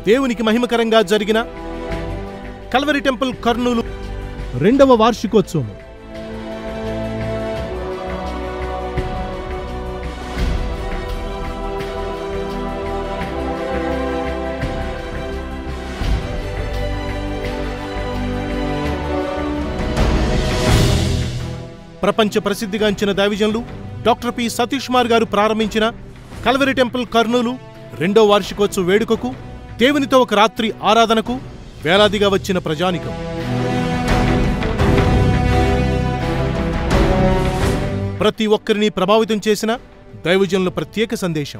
దేవునికి మహిమకరంగా జరిగిన కల్వరి టెంపుల్ కర్నూలు రెండవ వార్షికోత్సవం ప్రపంచ ప్రసిద్ధిగాంచిన దైవజనులు డాక్టర్ పి సతీష్ కుమార్ గారు ప్రారంభించిన కల్వరి టెంపుల్ కర్నూలు రెండో వార్షికోత్సవ వేడుకకు దేవునితో ఒక రాత్రి ఆరాధనకు వేలాదిగా వచ్చిన ప్రజానికం ప్రతి ఒక్కరిని ప్రభావితం చేసిన దైవజనుల ప్రత్యేక సందేశం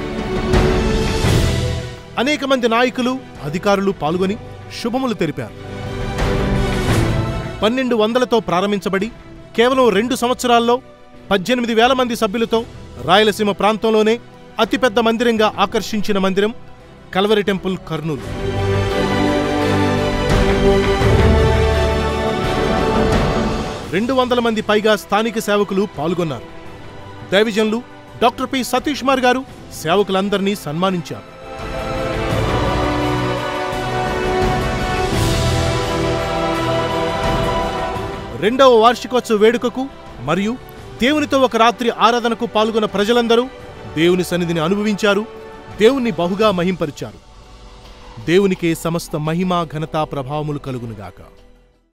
అనేక మంది నాయకులు అధికారులు పాల్గొని శుభములు తెలిపారు పన్నెండు వందలతో ప్రారంభించబడి కేవలం రెండు సంవత్సరాల్లో పద్దెనిమిది వేల మంది సభ్యులతో రాయలసీమ ప్రాంతంలోనే అతిపెద్ద మందిరంగా ఆకర్షించిన మందిరం కల్వరి టెంపుల్ కర్నూలు రెండు వందల మంది పైగా స్థానిక సేవకులు పాల్గొన్నారు దైవజనులు డాక్టర్ పి సతీష్ కుమార్ గారు సేవకులందరినీ సన్మానించారు రెండవ వార్షికోత్సవ వేడుకకు మరియు దేవునితో ఒక రాత్రి ఆరాధనకు పాల్గొన్న ప్రజలందరూ దేవుని సన్నిధిని అనుభవించారు దేవుణ్ణి బహుగా మహింపరిచారు దేవునికే సమస్త మహిమ ఘనతా ప్రభావములు కలుగునుగాక